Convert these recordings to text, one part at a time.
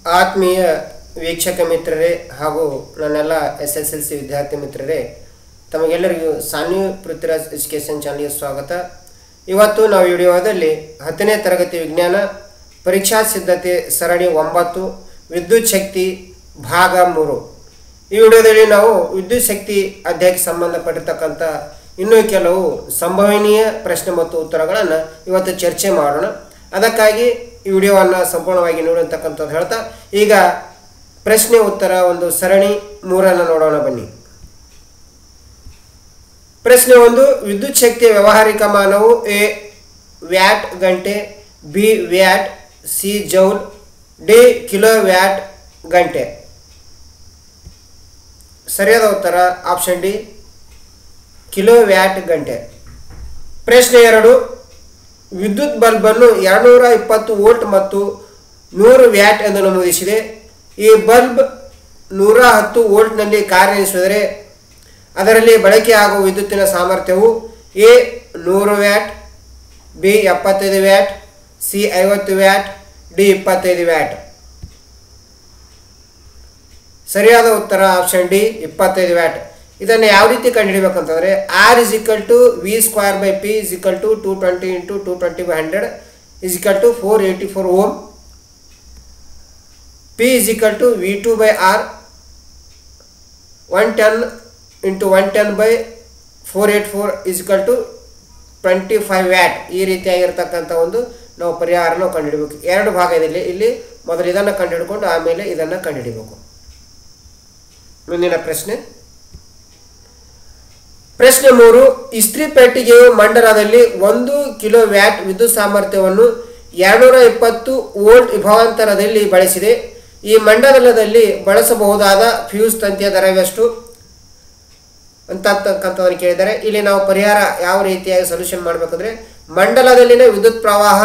ಆತ್ಮೀಯ ವೀಕ್ಷಕ ಮಿತ್ರರೇ ಹಾಗೂ ನನ್ನೆಲ್ಲ ಎಸ್ ಎಸ್ ಎಲ್ ಸಿ ವಿದ್ಯಾರ್ಥಿ ಮಿತ್ರರೇ ತಮಗೆಲ್ಲರಿಗೂ ಸಾನ್ವಿ ಪೃಥ್ವಿರಾಜ್ ಎಜುಕೇಷನ್ ಚಾನಲ್ಗೆ ಸ್ವಾಗತ ಇವತ್ತು ನಾವು ವಿಡಿಯೋದಲ್ಲಿ ಹತ್ತನೇ ತರಗತಿ ವಿಜ್ಞಾನ ಪರೀಕ್ಷಾ ಸಿದ್ಧತೆ ಸರಣಿ ಒಂಬತ್ತು ವಿದ್ಯುತ್ ಶಕ್ತಿ ಭಾಗ ಮೂರು ಈ ವಿಡಿಯೋದಲ್ಲಿ ನಾವು ವಿದ್ಯುತ್ ಶಕ್ತಿ ಅಧ್ಯಾಯಕ್ಕೆ ಸಂಬಂಧಪಟ್ಟಿರ್ತಕ್ಕಂಥ ಇನ್ನೂ ಕೆಲವು ಸಂಭವನೀಯ ಪ್ರಶ್ನೆ ಮತ್ತು ಉತ್ತರಗಳನ್ನು ಇವತ್ತು ಚರ್ಚೆ ಮಾಡೋಣ ಅದಕ್ಕಾಗಿ ಈ ವಿಡಿಯೋವನ್ನು ಸಂಪೂರ್ಣವಾಗಿ ನೋಡುವಂತಕ್ಕಂಥದ್ದು ಹೇಳ್ತಾ ಈಗ ಪ್ರಶ್ನೆ ಉತ್ತರ ಒಂದು ಸರಣಿ ಮೂರನ್ನು ನೋಡೋಣ ಬನ್ನಿ ಪ್ರಶ್ನೆ ಒಂದು ವಿದ್ಯುತ್ ಶಕ್ತಿಯ ವ್ಯಾವಹಾರಿಕ ಮಾನವು ಎ ವ್ಯಾಟ್ ಗಂಟೆ B watt C joule D kilowatt ಗಂಟೆ ಸರಿಯಾದ ಉತ್ತರ ಆಪ್ಷನ್ ಡಿ ಕಿಲೋ ವ್ಯಾಟ್ ಗಂಟೆ ಪ್ರಶ್ನೆ ಎರಡು ವಿದ್ಯುತ್ ಬಲ್ಬನ್ನು ಎರಡುನೂರ ಇಪ್ಪತ್ತು ವೋಲ್ಟ್ ಮತ್ತು ನೂರು ವ್ಯಾಟ್ ಎಂದು ನಮೂದಿಸಿದೆ ಈ ಬಲ್ಬ್ ನೂರ ಹತ್ತು ವೋಲ್ಟ್ನಲ್ಲಿ ಕಾರ್ಯನಿರ್ವಹಿಸಿದರೆ ಅದರಲ್ಲಿ ಬಳಕೆಯಾಗುವ ವಿದ್ಯುತ್ತಿನ ಸಾಮರ್ಥ್ಯವು ಎ ನೂರು ವ್ಯಾಟ್ ಬಿ ಎಪ್ಪತ್ತೈದು ವ್ಯಾಟ್ ಸಿ ಐವತ್ತು ವ್ಯಾಟ್ ಡಿ ಇಪ್ಪತ್ತೈದು ವ್ಯಾಟ್ ಸರಿಯಾದ ಉತ್ತರ ಆಪ್ಷನ್ ಡಿ ಇಪ್ಪತ್ತೈದು ವ್ಯಾಟ್ ಇದನ್ನು ಯಾವ ರೀತಿ ಕಂಡುಹಿಡಬೇಕಂತಂದರೆ R is equal to V square by P is equal to two twenty into two twenty by hundred is equal to four eighty four ohm P is equal to V two by R one ten into one ten by four eighty four is equal to twenty five watt ಈ ರೀತಿಯಾಗಿರ್ತಕ್ಕಂಥ ಒಂದು ನಾವು ಪರಿಹಾರನ ಕಂಡುಹಿಡಬೇಕು ಎರಡು ಭಾಗ ಇದೆ ಇಲ್ಲಿ ಇಲ್ಲಿ ಮೊದಲು ಇದನ್ನು ಕಂಡುಹಿಡ್ಕೊಂಡು ಆಮೇಲೆ ಇದನ್ನು ಕಂಡುಹಿಡಬೇಕು ಮುಂದಿನ ಪ್ರಶ್ನೆ ಪ್ರಶ್ನೆ ಮೂರು ಇಸ್ತ್ರಿ ಪೆಟ್ಟಿಗೆಯು ಮಂಡಲದಲ್ಲಿ ಒಂದು ಕಿಲೋ ವ್ಯಾಟ್ ವಿದ್ಯುತ್ ಸಾಮರ್ಥ್ಯವನ್ನು ಎರಡುನೂರ ಇಪ್ಪತ್ತು ವೋಲ್ಟ್ ವಿಭವಾಂತರದಲ್ಲಿ ಬಳಸಿದೆ ಈ ಮಂಡಲದಲ್ಲಿ ಬಳಸಬಹುದಾದ ಫ್ಯೂಸ್ ತಂತಿಯ ದರವೆಷ್ಟು ಅಂತಕ್ಕಂಥದ್ದನ್ನು ಕೇಳಿದ್ದಾರೆ ಇಲ್ಲಿ ನಾವು ಪರಿಹಾರ ಯಾವ ರೀತಿಯಾಗಿ ಸೊಲ್ಯೂಷನ್ ಮಾಡಬೇಕಂದ್ರೆ ಮಂಡಲದಲ್ಲಿನ ವಿದ್ಯುತ್ ಪ್ರವಾಹ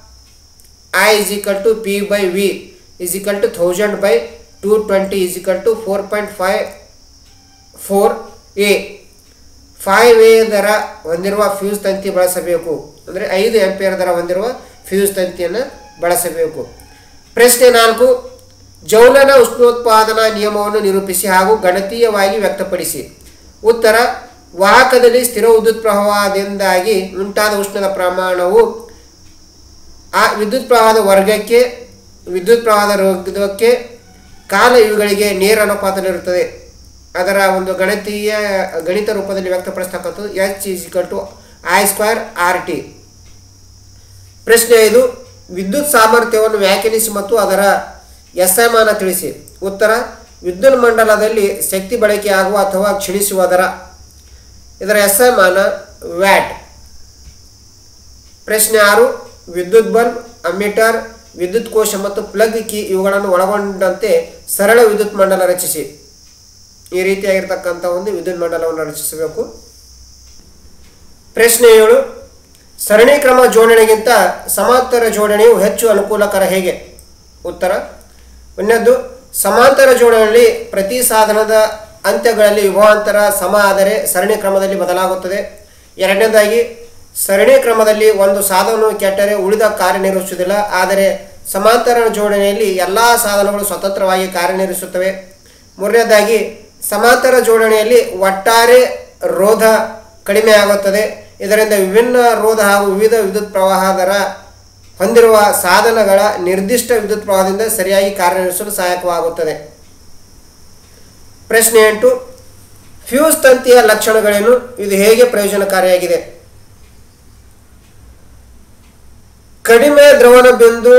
I is equal to P by V is equal to thousand by two twenty is equal to four point five four A five A ದರ ಹೊಂದಿರುವ ಫ್ಯೂಸ್ ತಂತಿ ಬಳಸಬೇಕು ಅಂದರೆ ಐದು ಎಂಪಿಯರ್ ದರ ಹೊಂದಿರುವ ಫ್ಯೂಸ್ ತಂತಿಯನ್ನು ಬಳಸಬೇಕು ಪ್ರಶ್ನೆ ನಾಲ್ಕು ಜೌಲನ ಉಷ್ಣೋತ್ಪಾದನಾ ನಿಯಮವನ್ನು ನಿರೂಪಿಸಿ ಹಾಗೂ ಗಣತೀಯವಾಗಿ ವ್ಯಕ್ತಪಡಿಸಿ ಉತ್ತರ ವಾಹಕದಲ್ಲಿ ಸ್ಥಿರ ವಿದ್ಯುತ್ ಪ್ರವಾಹದಿಂದಾಗಿ ಉಂಟಾದ ಉಷ್ಣದ ಪ್ರಮಾಣವು ಆ ವಿದ್ಯುತ್ ಪ್ರವಾಹದ ವರ್ಗಕ್ಕೆ ವಿದ್ಯುತ್ ಪ್ರವಾಹದ ರೋಗಕ್ಕೆ ಕಾಲ ಇವುಗಳಿಗೆ ನೇರ ಅನುಪಾತದಲ್ಲಿರುತ್ತದೆ ಅದರ ಒಂದು ಗಣತೀಯ ಗಣಿತ ರೂಪದಲ್ಲಿ ವ್ಯಕ್ತಪಡಿಸ್ತಕ್ಕಂಥದ್ದು H is equal to I square R T ಪ್ರಶ್ನೆ ಐದು ವಿದ್ಯುತ್ ಸಾಮರ್ಥ್ಯವನ್ನು ವ್ಯಾಖ್ಯಾನಿಸಿ ಮತ್ತು ಅದರ ಎಸ್ಐಮಾನ ತಿಳಿಸಿ ಉತ್ತರ ವಿದ್ಯುತ್ ಮಂಡಲದಲ್ಲಿ ಶಕ್ತಿ ಬಳಕೆಯಾಗುವ ಅಥವಾ ಕ್ಷೀಣಿಸುವ ದರ ಇದರ ಎಸ್ಐಮಾನ ವ್ಯಾಟ್ ಪ್ರಶ್ನೆ ಆರು ವಿದ್ಯುತ್ ಬಲ್ಬ್ ಅಮ್ಮೀಟರ್ ವಿದ್ಯುತ್ ಕೋಶ ಮತ್ತು ಪ್ಲಗ್ ಕೀ ಇವುಗಳನ್ನು ಒಳಗೊಂಡಂತೆ ಸರಳ ವಿದ್ಯುತ್ ಮಂಡಲ ರಚಿಸಿ ಈ ರೀತಿಯಾಗಿರ್ತಕ್ಕಂಥ ಒಂದು ವಿದ್ಯುತ್ ಮಂಡಲವನ್ನು ರಚಿಸಬೇಕು ಪ್ರಶ್ನೆ ಏಳು ಸರಣಿ ಕ್ರಮ ಜೋಡಣೆಗಿಂತ ಸಮಾಂತರ ಜೋಡಣೆಯು ಹೆಚ್ಚು ಅನುಕೂಲಕರ ಹೇಗೆ ಉತ್ತರ ಒಂದನೇದ್ದು ಸಮಾಂತರ ಜೋಡಣೆಯಲ್ಲಿ ಪ್ರತಿ ಸಾಧನದ ಅಂತ್ಯಗಳಲ್ಲಿ ವಿಭವಾಂತರ ಸಮ ಆದರೆ ಸರಣಿ ಕ್ರಮದಲ್ಲಿ ಬದಲಾಗುತ್ತದೆ ಎರಡನೇದಾಗಿ ಸರಣಿ ಕ್ರಮದಲ್ಲಿ ಒಂದು ಸಾಧನವು ಕೆಟ್ಟರೆ ಉಳಿದ ಕಾರ್ಯನಿರ್ವಹಿಸುವುದಿಲ್ಲ ಆದರೆ ಸಮಾಂತರ ಜೋಡಣೆಯಲ್ಲಿ ಎಲ್ಲ ಸಾಧನಗಳು ಸ್ವತಂತ್ರವಾಗಿ ಕಾರ್ಯನಿರ್ವಹಿಸುತ್ತವೆ ಮೂರನೇದಾಗಿ ಸಮಾಂತರ ಜೋಡಣೆಯಲ್ಲಿ ಒಟ್ಟಾರೆ ರೋಧ ಕಡಿಮೆ ಆಗುತ್ತದೆ ಇದರಿಂದ ವಿಭಿನ್ನ ರೋಧ ಹಾಗೂ ವಿವಿಧ ವಿದ್ಯುತ್ ಪ್ರವಾಹ ದರ ಹೊಂದಿರುವ ಸಾಧನಗಳ ನಿರ್ದಿಷ್ಟ ವಿದ್ಯುತ್ ಪ್ರವಾಹದಿಂದ ಸರಿಯಾಗಿ ಕಾರ್ಯನಿರ್ವಹಿಸಲು ಸಹಾಯಕವಾಗುತ್ತದೆ ಪ್ರಶ್ನೆ ಎಂಟು ಫ್ಯೂಸ್ ತಂತಿಯ ಲಕ್ಷಣಗಳೇನು ಇದು ಹೇಗೆ ಪ್ರಯೋಜನಕಾರಿಯಾಗಿದೆ ಕಡಿಮೆ ದ್ರವಣ ಬಿಂದು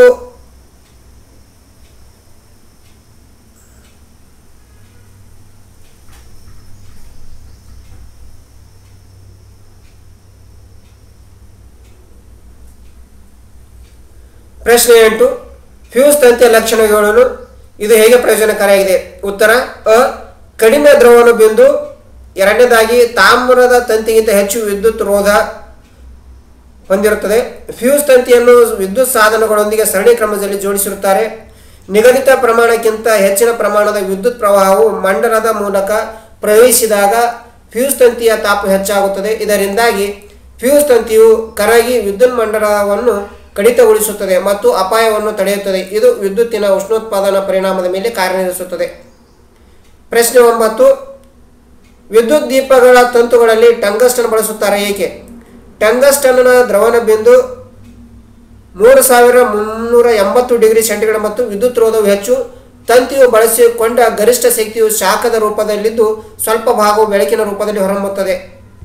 ಪ್ರಶ್ನೆ ಎಂಟು ಫ್ಯೂಸ್ ತಂತಿಯ ಲಕ್ಷಣಗಳನ್ನು ಇದು ಹೇಗೆ ಪ್ರಯೋಜನಕಾರಿಯಾಗಿದೆ ಉತ್ತರ ಅ ಕಡಿಮೆ ದ್ರವಣ ಬಿಂದು ಎರಡನೇದಾಗಿ ತಾಮ್ರದ ತಂತಿಗಿಂತ ಹೆಚ್ಚು ವಿದ್ಯುತ್ ರೋಧ ಹೊಂದಿರುತ್ತದೆ ಫ್ಯೂಸ್ ತಂತಿಯನ್ನು ವಿದ್ಯುತ್ ಸಾಧನಗಳೊಂದಿಗೆ ಸರಣಿ ಕ್ರಮದಲ್ಲಿ ಜೋಡಿಸಿರುತ್ತಾರೆ ನಿಗದಿತ ಪ್ರಮಾಣಕ್ಕಿಂತ ಹೆಚ್ಚಿನ ಪ್ರಮಾಣದ ವಿದ್ಯುತ್ ಪ್ರವಾಹವು ಮಂಡಲದ ಮೂಲಕ ಪ್ರವೇಶಿಸಿದಾಗ ಫ್ಯೂಸ್ ತಂತಿಯ ತಾಪ ಹೆಚ್ಚಾಗುತ್ತದೆ ಇದರಿಂದಾಗಿ ಫ್ಯೂಸ್ ತಂತಿಯು ಕರಗಿ ವಿದ್ಯುತ್ ಮಂಡಲವನ್ನು ಕಡಿತಗೊಳಿಸುತ್ತದೆ ಮತ್ತು ಅಪಾಯವನ್ನು ತಡೆಯುತ್ತದೆ ಇದು ವಿದ್ಯುತ್ತಿನ ಉಷ್ಣೋತ್ಪಾದನಾ ಪರಿಣಾಮದ ಮೇಲೆ ಕಾರ್ಯನಿರ್ವಹಿಸುತ್ತದೆ ಪ್ರಶ್ನೆ ಒಂಬತ್ತು ವಿದ್ಯುತ್ ದೀಪಗಳ ತಂತುಗಳಲ್ಲಿ ಟಂಗಸ್ಟನ್ ಬಳಸುತ್ತಾರೆ ಏಕೆ ಟಂಗಸ್ಟನ್ನ ದ್ರವಣ ಬಿಂದು ಮೂರು ಸಾವಿರ ಮುನ್ನೂರ ಎಂಬತ್ತು ಡಿಗ್ರಿ ಸೆಂಟಿಗ್ರೇಡ್ ಮತ್ತು ವಿದ್ಯುತ್ ರೋಧವು ಹೆಚ್ಚು ತಂತಿಯು ಬಳಸಿಕೊಂಡ ಗರಿಷ್ಠ ಶಕ್ತಿಯು ಶಾಖದ ರೂಪದಲ್ಲಿದ್ದು ಸ್ವಲ್ಪ ಭಾಗವು ಬೆಳಕಿನ ರೂಪದಲ್ಲಿ ಹೊರಹೊಮ್ಮುತ್ತದೆ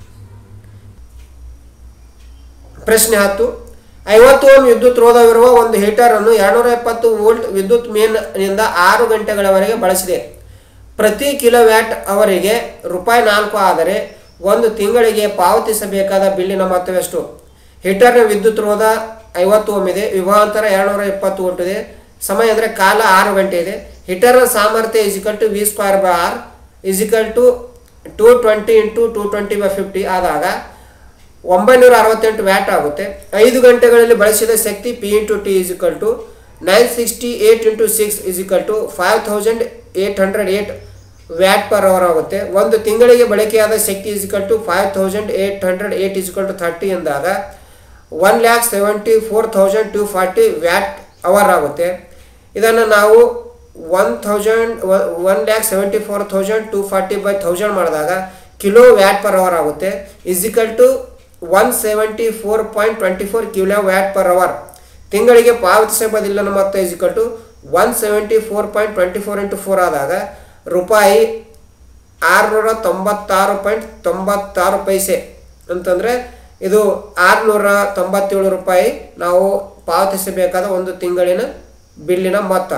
ಪ್ರಶ್ನೆ ಹತ್ತು ಐವತ್ತು ಓಮ್ ವಿದ್ಯುತ್ ರೋಧವಿರುವ ಒಂದು ಹೀಟರ್ ಅನ್ನು ಎರಡುನೂರ ಎಪ್ಪತ್ತು ವೋಲ್ಟ್ ವಿದ್ಯುತ್ ಮೇನ್ ನಿಂದ ಆರು ಗಂಟೆಗಳವರೆಗೆ ಬಳಸಿದೆ ಪ್ರತಿ ಕಿಲೋವ್ಯಾಟ್ ಅವರಿಗೆ ರೂಪಾಯಿ ನಾಲ್ಕು ಆದರೆ ಒಂದು ತಿಂಗಳಿಗೆ ಪಾವತಿಸಬೇಕಾದ ಬಿಲ್ಲಿನ ಮೊತ್ತವೆಷ್ಟು ಹೀಟರ್ನ ವಿದ್ಯುತ್ ರೋಧ ಐವತ್ತು ಓಮ್ ಇದೆ ವಿಭವಾಂತರ ಎರಡುನೂರ ಎಪ್ಪತ್ತು ವೋಲ್ಟ್ ಇದೆ ಸಮಯ ಅಂದರೆ ಕಾಲ ಆರು ಗಂಟೆ ಇದೆ ಹೀಟರ್ನ ಸಾಮರ್ಥ್ಯ is equal to V square by R is equal to two twenty into two twenty by fifty ಆದಾಗ ಒಂಬೈನೂರ ಅರವತ್ತೆಂಟು ವ್ಯಾಟ್ ಆಗುತ್ತೆ ಐದು ಗಂಟೆಗಳಲ್ಲಿ ಬಳಸಿದ ಶಕ್ತಿ P into T is equal to nine sixty eight into six is equal to five thousand eight hundred eight watt per hour ಆಗುತ್ತೆ ಒಂದು ತಿಂಗಳಿಗೆ ಬಳಕೆಯಾದ ಶಕ್ತಿ is equal to five thousand eight hundred eight is equal to thirty ಎಂದಾಗ one lakh seventy four thousand two forty watt hour ಆಗುತ್ತೆ ಇದನ್ನು ನಾವು one thousand one lakh seventy four thousand two forty by thousand ಮಾಡಿದಾಗ ಕಿಲೋ ವ್ಯಾಟ್ ಪರ್ ಅವರ್ ಆಗುತ್ತೆ is equal to one seventy four point twenty four kilo watt per hour ತಿಂಗಳಿಗೆ ಪಾವತಿಸಬಹುದಿಲ್ಲ ಮೊತ್ತ is equal to one seventy four point twenty four into four ಆದಾಗ ರೂಪಾಯಿ ಆರುನೂರ ತೊಂಬತ್ತಾರು point ತೊಂಬತ್ತಾರು ಪೈಸೆ ಅಂತಂದರೆ ಇದು ಆರುನೂರ ತೊಂಬತ್ತೇಳು ರೂಪಾಯಿ ನಾವು ಪಾವತಿಸಬೇಕಾದ ಒಂದು ತಿಂಗಳಿನ ಬಿಲ್ಲಿನ ಮೊತ್ತ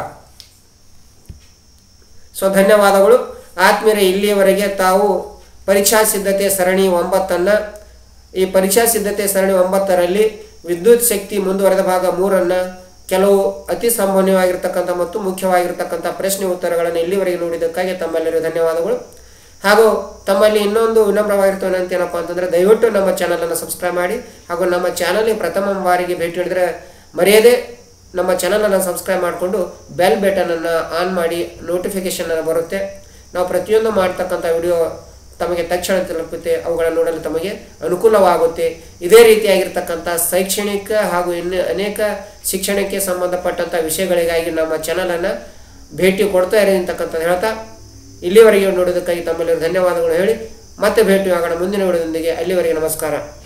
ಸೊ ಧನ್ಯವಾದಗಳು ಆತ್ಮೀಯರೇ ಇಲ್ಲಿಯವರೆಗೆ ತಾವು ಪರೀಕ್ಷಾ ಸಿದ್ಧತೆ ಸರಣಿ ಒಂಬತ್ತನ್ನು ಈ ಪರೀಕ್ಷಾ ಸಿದ್ಧತೆ ಸರಣಿ ಒಂಬತ್ತರಲ್ಲಿ ವಿದ್ಯುತ್ ಶಕ್ತಿ ಮುಂದುವರೆದ ಭಾಗ ಮೂರನ್ನು ಕೆಲವು ಅತಿ ಸಂಭವನೀಯವಾಗಿರ್ತಕ್ಕಂಥ ಮತ್ತು ಮುಖ್ಯವಾಗಿರ್ತಕ್ಕಂಥ ಪ್ರಶ್ನೆ ಉತ್ತರಗಳನ್ನು ಇಲ್ಲಿವರೆಗೆ ನೋಡಿದ್ದಕ್ಕಾಗಿ ತಮ್ಮೆಲ್ಲರಿಗೂ ಧನ್ಯವಾದಗಳು ಹಾಗೂ ತಮ್ಮಲ್ಲಿ ಇನ್ನೊಂದು ವಿನಮ್ರವಾಗಿರ್ತವೆ ವಿನಂತಿ ಏನಪ್ಪ ಅಂತಂದರೆ ದಯವಿಟ್ಟು ನಮ್ಮ ಚಾನಲನ್ನು ಸಬ್ಸ್ಕ್ರೈಬ್ ಮಾಡಿ ಹಾಗೂ ನಮ್ಮ ಚಾನಲ್ಗೆ ಪ್ರಥಮ ಬಾರಿಗೆ ಭೇಟಿ ನೀಡಿದರೆ ಮರೆಯದೆ ನಮ್ಮ ಚಾನಲನ್ನು ಸಬ್ಸ್ಕ್ರೈಬ್ ಮಾಡಿಕೊಂಡು ಬೆಲ್ ಬಟನನ್ನು ಆನ್ ಮಾಡಿ ನೋಟಿಫಿಕೇಷನ್ ಬರುತ್ತೆ ನಾವು ಪ್ರತಿಯೊಂದು ಮಾಡ್ತಕ್ಕಂಥ ವಿಡಿಯೋ ತಮಗೆ ತಕ್ಷಣ ತಲುಪುತ್ತೆ ಅವುಗಳನ್ನು ನೋಡಲು ತಮಗೆ ಅನುಕೂಲವಾಗುತ್ತೆ ಇದೇ ರೀತಿಯಾಗಿರ್ತಕ್ಕಂಥ ಶೈಕ್ಷಣಿಕ ಹಾಗೂ ಇನ್ನು ಅನೇಕ ಶಿಕ್ಷಣಕ್ಕೆ ಸಂಬಂಧಪಟ್ಟಂಥ ವಿಷಯಗಳಿಗಾಗಿ ನಮ್ಮ ಚಾನಲನ್ನು ಭೇಟಿ ಕೊಡ್ತಾ ಇರಿ ಅಂತಕ್ಕಂಥದ್ದು ಹೇಳ್ತಾ ಇಲ್ಲಿವರೆಗೆ ನೋಡೋದಕ್ಕಾಗಿ ತಮ್ಮೆಲ್ಲರೂ ಧನ್ಯವಾದಗಳು ಹೇಳಿ ಮತ್ತೆ ಭೇಟಿ ಆಗೋಣ ಮುಂದಿನ ವಿಡಿಯೋದೊಂದಿಗೆ ಅಲ್ಲಿವರೆಗೆ ನಮಸ್ಕಾರ